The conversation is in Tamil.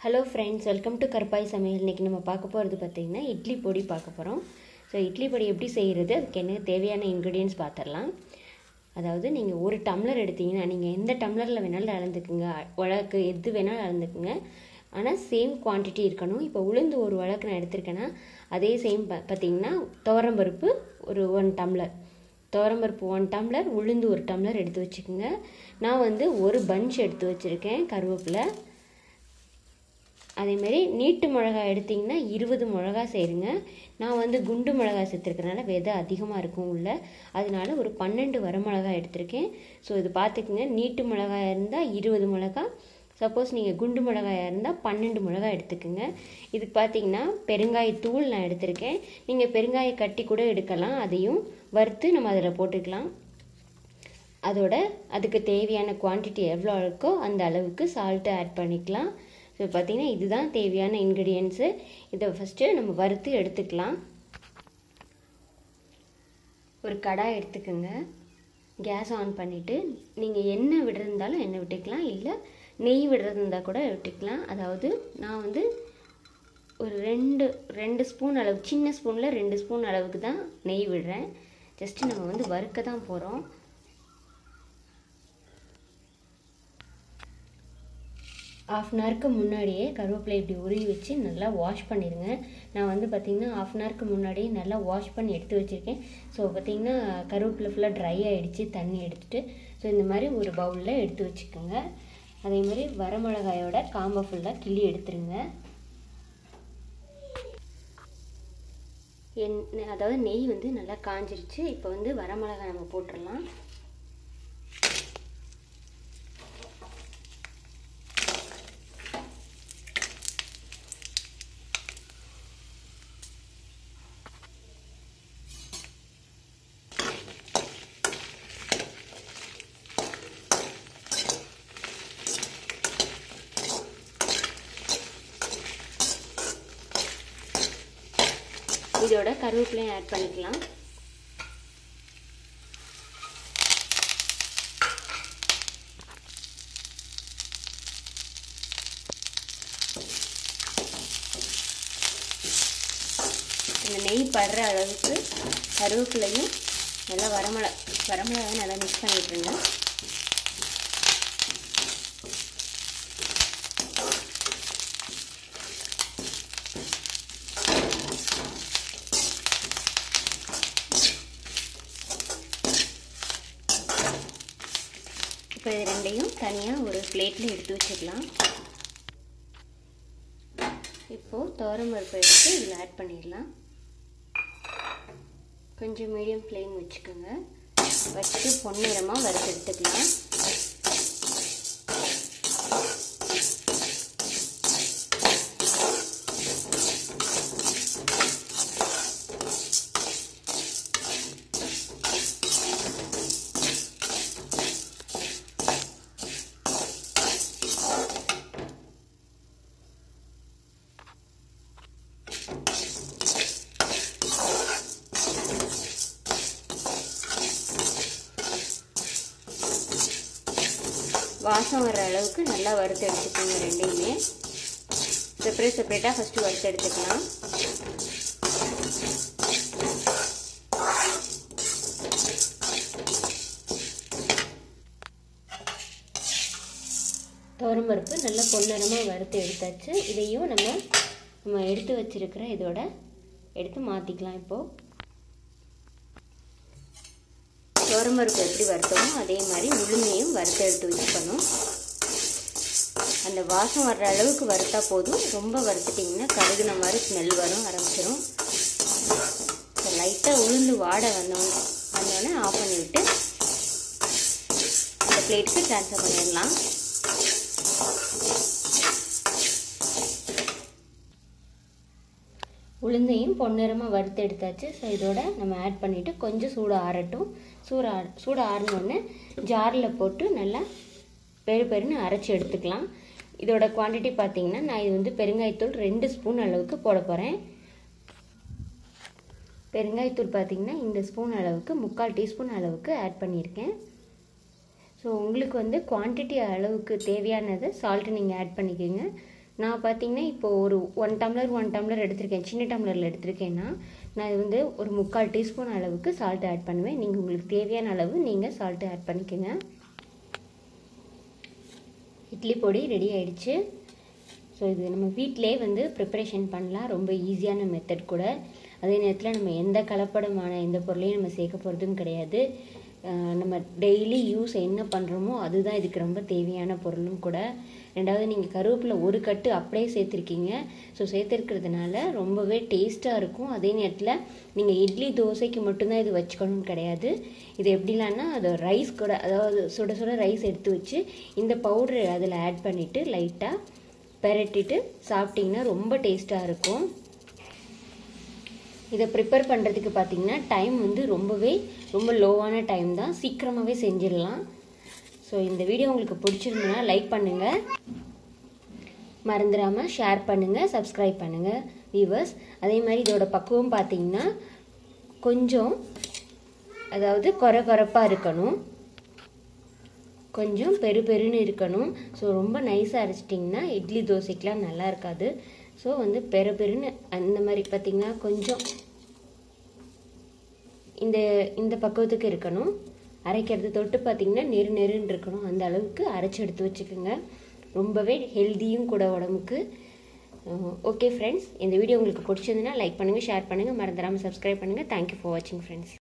ஹலோ ஃப்ரெண்ட்ஸ் வெல்கம் டு கற்பாய் சமையல் இன்றைக்கி நம்ம பார்க்க போகிறது பார்த்திங்கன்னா இட்லி பொடி பார்க்க போகிறோம் ஸோ இட்லி பொடி எப்படி செய்கிறது அதுக்கு என்ன தேவையான இன்க்ரீடியன்ஸ் பார்த்துடலாம் அதாவது நீங்கள் ஒரு டம்ளர் எடுத்தீங்கன்னா நீங்கள் எந்த டம்ளரில் வேணாலும் அளந்துக்குங்க உலக்கு எது வேணாலும் அளந்துக்குங்க ஆனால் சேம் குவான்டிட்டி இருக்கணும் இப்போ உளுந்து ஒரு உலக்கு நான் எடுத்திருக்கேன்னா அதே சேம் ப பார்த்தீங்கன்னா துவரம்பருப்பு ஒரு ஒன் டம்ளர் துவரம்பருப்பு ஒன் டம்ளர் உளுந்து ஒரு டம்ளர் எடுத்து வச்சுக்கோங்க நான் வந்து ஒரு பஞ்ச் எடுத்து வச்சுருக்கேன் கருவேப்பிலை அதேமாரி நீட்டு மிளகாய் எடுத்திங்கன்னா இருபது மிளகா சேருங்க நான் வந்து குண்டு மிளகாய் சேர்த்துருக்கனால விதை அதிகமாக இருக்கும் உள்ள அதனால ஒரு பன்னெண்டு வரமிளகாய் எடுத்திருக்கேன் ஸோ இது பார்த்துக்குங்க நீட்டு மிளகாய் இருந்தால் இருபது மிளகா சப்போஸ் நீங்கள் குண்டு மிளகாயாக இருந்தால் பன்னெண்டு மிளகாய் எடுத்துக்கோங்க இதுக்கு பார்த்தீங்கன்னா பெருங்காயத்தூள் நான் எடுத்திருக்கேன் நீங்கள் பெருங்காய கட்டி கூட எடுக்கலாம் அதையும் வறுத்து நம்ம அதில் போட்டுக்கலாம் அதோட அதுக்கு தேவையான குவான்டிட்டி எவ்வளோ இருக்கோ அந்த அளவுக்கு சால்ட்டு ஆட் பண்ணிக்கலாம் ஸோ பார்த்திங்கன்னா இதுதான் தேவையான இன்க்ரீடியன்ஸு இதை ஃபஸ்ட்டு நம்ம வறுத்து எடுத்துக்கலாம் ஒரு கடாய் எடுத்துக்கோங்க கேஸ் ஆன் பண்ணிவிட்டு நீங்கள் எண்ணெய் விடுறதாலும் எண்ணெய் விட்டுக்கலாம் இல்லை நெய் விடுறது இருந்தால் கூட விட்டுக்கலாம் அதாவது நான் வந்து ஒரு ரெண்டு ரெண்டு ஸ்பூன் அளவு சின்ன ஸ்பூனில் ரெண்டு ஸ்பூன் அளவுக்கு தான் நெய் விடுறேன் ஜஸ்ட்டு நம்ம வந்து வறுக்க தான் போகிறோம் ஆஃப் அன் ஹவருக்கு முன்னாடியே கருவேப்பிலை இப்படி உருவி வச்சு நல்லா வாஷ் பண்ணிடுங்க நான் வந்து பார்த்திங்கன்னா ஆஃப் அன் ஹவருக்கு முன்னாடியே நல்லா வாஷ் பண்ணி எடுத்து வச்சுருக்கேன் ஸோ பார்த்திங்கன்னா கருவேப்பிலை ஃபுல்லாக ட்ரை ஆகிடுச்சு தண்ணி எடுத்துகிட்டு ஸோ இந்த மாதிரி ஒரு பவுலில் எடுத்து வச்சுக்கோங்க அதே மாதிரி வரமிளகாயோட காம்பை ஃபுல்லாக கிள்ளி எடுத்துருங்க என் அதாவது நெய் வந்து நல்லா காஞ்சிருச்சு இப்போ வந்து வரமிளகாய் நம்ம போட்டுடலாம் இதோட கருவேப்பிலையும் ஆட் பண்ணிக்கலாம் இந்த நெய் படுற அளவுக்கு கருவேப்பிலையும் நல்லா வரமிள வரமிளகாய் நல்லா மிக்ஸ் பண்ணி விட்டுருங்க இப்போ இது ரெண்டையும் தனியாக ஒரு பிளேட்டில் எடுத்து வச்சுக்கலாம் இப்போது துவரம்பருப்பு எடுத்து இதில் ஆட் பண்ணிடலாம் கொஞ்சம் மீடியம் ஃப்ளேம் வச்சுக்கோங்க வச்சுட்டு பொன்னிறமாக வறுத்து எடுத்துக்கலாம் வாசம் வர அளவுக்கு நல்லா வறுத்து எடுத்துக்கோங்க ரெண்டையுமே செப்பரேட் செப்பரேட்டாக ஃபஸ்ட்டு வறுத்து எடுத்துக்கலாம் துவரம்பருப்பு நல்லா பொன்னரமாக வறுத்து எடுத்தாச்சு இதையும் நம்ம நம்ம எடுத்து வச்சுருக்கிற இதோட எடுத்து மாற்றிக்கலாம் இப்போது துவரம்பருப்பு எப்படி வறுத்தோமோ அதே மாதிரி உளுந்தையும் வறுத்து எடுத்து வச்சுக்கணும் அந்த வாசம் வர்ற அளவுக்கு வறுத்தா போதும் ரொம்ப வறுத்துட்டிங்கன்னா கருகுன மாதிரி ஸ்மெல் வரும் ஆரம்பிச்சிடும் லைட்டாக உளுந்து வாடை வந்தோடனே வந்தோடனே ஆஃப் பண்ணி விட்டு அந்த பிளேட்டுக்கு ட்ரான்ஸ்ஃபர் பண்ணிடலாம் உளுந்தையும் பொன்னிறமாக வறுத்து எடுத்தாச்சு ஸோ இதோட நம்ம ஆட் பண்ணிவிட்டு கொஞ்சம் சூடு ஆறட்டும் சூடு ஆ சூடு ஆறினோடனே ஜாரில் போட்டு நல்லா பெரு பெருன்னு அரைச்சி எடுத்துக்கலாம் இதோட குவான்டிட்டி பார்த்தீங்கன்னா நான் இது வந்து பெருங்காயத்தூள் ரெண்டு ஸ்பூன் அளவுக்கு போட போகிறேன் பெருங்காயத்தூள் பார்த்திங்கன்னா இந்த ஸ்பூன் அளவுக்கு முக்கால் டீஸ்பூன் அளவுக்கு ஆட் பண்ணியிருக்கேன் ஸோ உங்களுக்கு வந்து குவான்டிட்டி அளவுக்கு தேவையானது சால்ட்டு நீங்கள் ஆட் பண்ணிக்கோங்க நான் பார்த்தீங்கன்னா இப்போது ஒரு ஒன் டம்ளர் ஒன் டம்ளர் எடுத்திருக்கேன் சின்ன டம்ளரில் எடுத்திருக்கேன்னா நான் இது வந்து ஒரு முக்கால் டீஸ்பூன் அளவுக்கு சால்ட் ஆட் பண்ணுவேன் நீங்கள் உங்களுக்கு தேவையான அளவு நீங்கள் சால்ட்டு ஆட் பண்ணிக்கோங்க இட்லி பொடி ரெடி ஆயிடுச்சு ஸோ இது நம்ம வீட்டிலே வந்து ப்ரிப்பரேஷன் பண்ணலாம் ரொம்ப ஈஸியான மெத்தட் கூட அதே நேரத்தில் நம்ம எந்த கலப்படமான எந்த பொருளையும் நம்ம சேர்க்க போகிறதும் கிடையாது நம்ம டெய்லி யூஸ் என்ன பண்ணுறோமோ அதுதான் இதுக்கு ரொம்ப தேவையான பொருளும் கூட ரெண்டாவது நீங்கள் கருவேப்பிலை ஒரு கட்டு அப்படியே சேர்த்துருக்கீங்க ஸோ சேர்த்துருக்கிறதுனால ரொம்பவே டேஸ்ட்டாக இருக்கும் அதே நேரத்தில் நீங்கள் இட்லி தோசைக்கு மட்டும்தான் இது வச்சுக்கணும்னு கிடையாது இது எப்படிலான்னா அது ரைஸ் கூட அதாவது சுட சுட ரைஸ் எடுத்து வச்சு இந்த பவுடர் அதில் ஆட் பண்ணிவிட்டு லைட்டாக பெரட்டிட்டு சாப்பிட்டிங்கன்னா ரொம்ப டேஸ்ட்டாக இருக்கும் இதை ப்ரிப்பேர் பண்ணுறதுக்கு பார்த்தீங்கன்னா டைம் வந்து ரொம்பவே ரொம்ப லோவான டைம் தான் சீக்கிரமாகவே செஞ்சிடலாம் ஸோ இந்த வீடியோ உங்களுக்கு பிடிச்சிருந்ததுன்னா லைக் பண்ணுங்கள் மறந்துடாமல் ஷேர் பண்ணுங்கள் சப்ஸ்கிரைப் பண்ணுங்கள் வியூவர்ஸ் அதே மாதிரி இதோட பக்குவம் பார்த்தீங்கன்னா கொஞ்சம் அதாவது கொர கொரப்பாக இருக்கணும் கொஞ்சம் பெரு பெருன்னு இருக்கணும் ஸோ ரொம்ப நைஸாக அரைச்சிட்டிங்கன்னா இட்லி தோசைக்கெலாம் நல்லா இருக்காது ஸோ வந்து பெரு பெருன்னு அந்த மாதிரி பார்த்திங்கன்னா கொஞ்சம் இந்த இந்த பக்குவத்துக்கு இருக்கணும் அரைக்கிறது தொட்டு பார்த்திங்கன்னா நெரு நெருன்னு இருக்கணும் அந்த அளவுக்கு அரைச்சி எடுத்து வச்சுக்கோங்க ரொம்பவே ஹெல்த்தியும் கூட உடம்புக்கு ஓகே ஃப்ரெண்ட்ஸ் இந்த வீடியோ உங்களுக்கு பிடிச்சிருந்துன்னா லைக் பண்ணுங்கள் ஷேர் பண்ணுங்கள் மறந்துடாமல் சப்ஸ்கிரைப் பண்ணுங்கள் தேங்க்யூ ஃபார் வாட்சிங் ஃப்ரெண்ட்ஸ்